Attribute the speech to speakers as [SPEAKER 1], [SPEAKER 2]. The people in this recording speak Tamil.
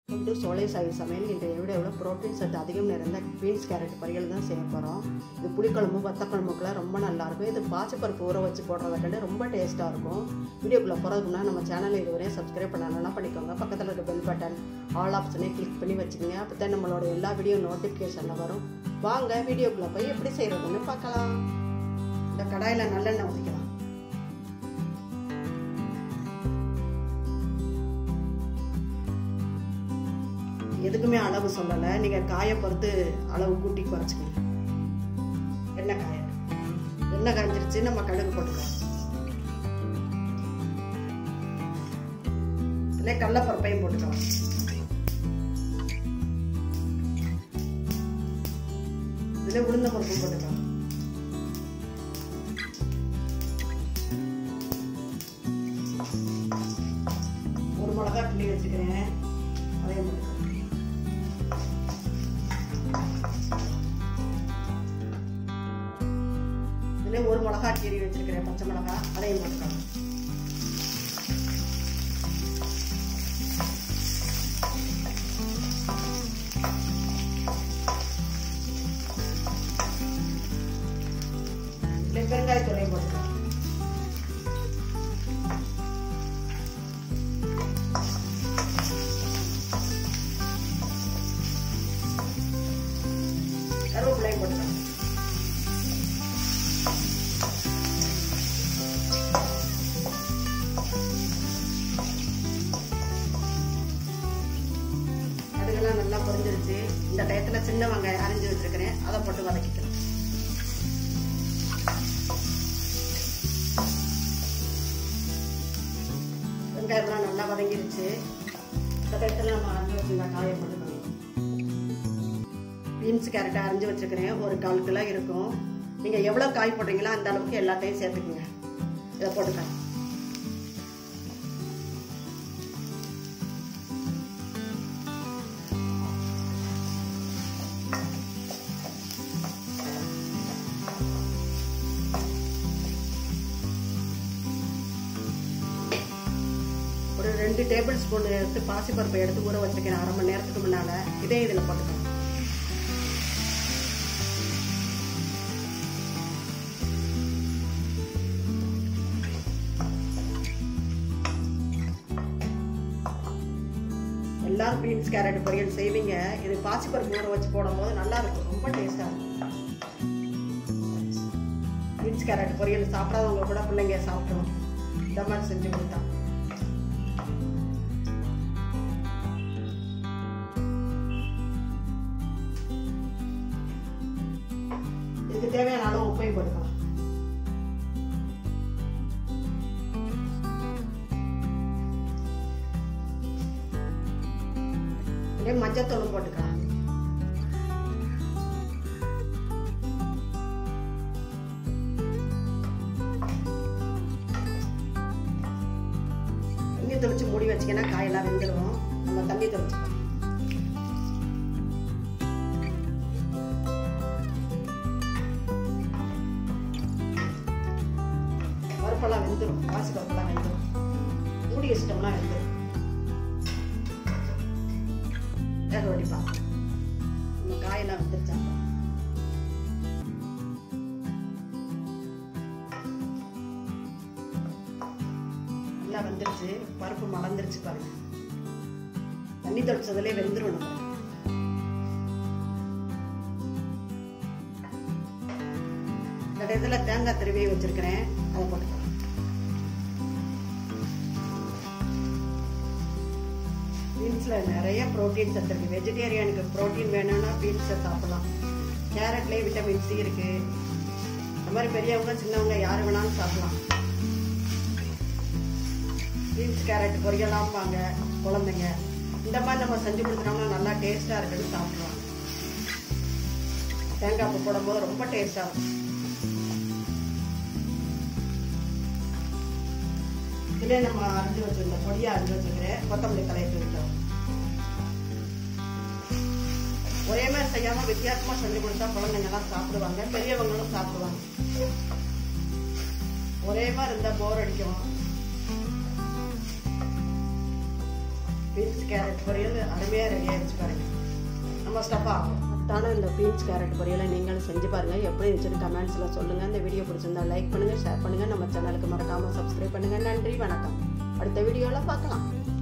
[SPEAKER 1] வெல்கம் டு சோலை சாய் சமையல் இன்றைய வீடியோவில் புரோட்டீன் சத்து அதிகம் நிறைந்த பீன்ஸ் கேரட் பொரியல் தான் செய்ய போகிறோம் இது புளிக்குழம்பு வத்தக்குழம்புக்குலாம் ரொம்ப நல்லாயிருக்கும் இது பாசிப்பருப்பு ஊற வச்சு போடுறத கண்டு ரொம்ப டேஸ்ட்டாக இருக்கும் வீடியோக்குள்ளே போகிறதுக்கு முன்னாடி நம்ம சேனலை இதுவரையும் சப்ஸ்கிரைப் பண்ணணும்னா பண்ணிக்கோங்க பக்கத்தில் இருக்க பெல் பட்டன் ஆல் ஆப்ஷனை கிளிக் பண்ணி வச்சுக்கோங்க அப்போ தான் நம்மளோட எல்லா வீடியோ நோட்டிஃபிகேஷனில் வரும் வாங்க வீடியோக்குள்ளே போய் எப்படி செய்கிறதுன்னு பார்க்கலாம் இந்த கடாயில் நல்லெண்ணெய் ஊற்றிக்கலாம் எதுக்குமே அளவு சொல்லலை நீங்கள் காயை பொறுத்து அளவு கூட்டி குறைச்சிக்கணும் எண்ணெய் காய எண்ணெய் காய்ஞ்சிருச்சு நம்ம கடுகு போட்டுக்கலாம் இல்லை கடலப்பருப்பையும் போட்டுக்கலாம் இதில் உளுந்த பருப்பும் போட்டுக்கலாம் ஒரு மிளகா கிள்ளி வச்சுக்கிறேன் அதையும் போட்டுக்கலாம் இதில் ஒரு மிளகா கீரி வச்சிருக்கிறேன் பச்சை மிளகா அதையும் போட்டுக்கலாம் இதில் பெருங்காயத்தூளையும் போட்டுக்கலாம் கருவேப்பிலையும் போட்டுக்கலாம் கடுகெல்லாம் நல்லா பொரிஞ்சிருச்சு இந்த டயத்தில் சின்ன வெங்காயம் அரைஞ்சி வச்சிருக்கிறேன் அதை போட்டு வதக்கிக்கலாம் வெங்காயம்லாம் நல்லா வதங்கிருச்சு இந்த டயத்தில் நம்ம அரைஞ்சி வச்சிருந்த காயை போட்டுக்கணும் பீன்ஸ் கேரட்டை அரைஞ்சி வச்சிருக்கிறேன் ஒரு கால் கிலோ இருக்கும் நீங்கள் எவ்வளோ காய் போடுறீங்களோ அந்த அளவுக்கு எல்லாத்தையும் சேர்த்துக்குங்க இதை போட்டுக்கலாம் ஒரு ரெண்டு டேபிள் ஸ்பூன் எடுத்து பாசிப்பருப்பை எடுத்து ஊற வச்சிருக்கேன் அரை மணி நேரத்துக்கு முன்னால் இதே இதில் போட்டுக்கலாம் எல்லாரும் பீன்ஸ் கேரட் பொரியல் செய்வீங்க இது பாசிப்பருப்பு ஊற வச்சு போடும்போது நல்லா இருக்கும் ரொம்ப டேஸ்டாக இருக்கும் பீன்ஸ் கேரட் பொரியல் சாப்பிடாதவங்க கூட பிள்ளைங்க சாப்பிடணும் இந்த மாதிரி செஞ்சு கொடுத்தா இதுக்கு தேவையான அளவு உப்பையும் போட்டுக்கலாம் இதே மஞ்சத்தூளும் போட்டுக்கலாம் தண்ணி தெளிச்சு மூடி வச்சிங்கன்னா காயெல்லாம் வெந்துடும் நம்ம தண்ணி தெளிச்சுக்கலாம் பருப்பெல்லாம் வெந்துடும் பாசி பருப்பெல்லாம் வெந்துடும் மூடி வச்சிட்டோம்னா வெந்துடும் வேக வடிப்பா நம்ம காயெல்லாம் வெந்துருச்சா நல்லா வெந்துருச்சு பருப்பு மலர்ந்துருச்சு பாருங்க தண்ணி தெளிச்சதுலேயே வெந்துடும் நம்ம இந்த இதில் தேங்காய் திருவி வச்சிருக்கிறேன் அதை போட்டுக்கலாம் பீன்ஸில் நிறைய ப்ரோட்டீன் சத்து இருக்குது வெஜிடேரியனுக்கு ப்ரோட்டீன் வேணும்னா பீன்ஸை சாப்பிடலாம் கேரட்லேயே விட்டமின் சி இருக்குது இந்த மாதிரி பெரியவங்க சின்னவங்க யார் வேணாலும் சாப்பிடலாம் பீன்ஸ் கேரட் பொரியலாம்பாங்க குழந்தைங்க இந்த மாதிரி நம்ம செஞ்சு கொடுத்துட்டோம்னா நல்லா டேஸ்ட்டாக இருக்குன்னு சாப்பிடுவாங்க தேங்காய் பூ போடும்போது ரொம்ப டேஸ்ட்டாக இருக்கும் இதிலே நம்ம அரைஞ்சி வச்சிருந்த பொடியாக அரைஞ்சி வச்சுக்கிறேன் கொத்தமல்லி தலையை தூக்கிட்டோம் ஒரே மாதிரி செய்யாமல் வித்தியாசமாக செஞ்சு கொடுத்தா குழந்தைங்கலாம் சாப்பிடுவாங்க பெரியவங்களும் சாப்பிடுவாங்க ஒரே மாதிரி இருந்தால் போர் அடிக்கும் பீன்ஸ் கேரட் பொரியல் அருமையாக ரெடி ஆகிடுச்சு பாருங்க நம்ம ஸ்டஃப் ஆகும் அத்தான இந்த பீன்ஸ் கேரட் பொரியலை நீங்களும் செஞ்சு பாருங்கள் எப்படி இருந்துச்சுன்னு கமெண்ட்ஸில் சொல்லுங்கள் இந்த வீடியோ பிடிச்சிருந்தா லைக் பண்ணுங்கள் ஷேர் பண்ணுங்கள் நம்ம சேனலுக்கு மறக்காமல் சப்ஸ்கிரைப் பண்ணுங்கள் நன்றி வணக்கம் அடுத்த வீடியோவில் பார்க்கலாம்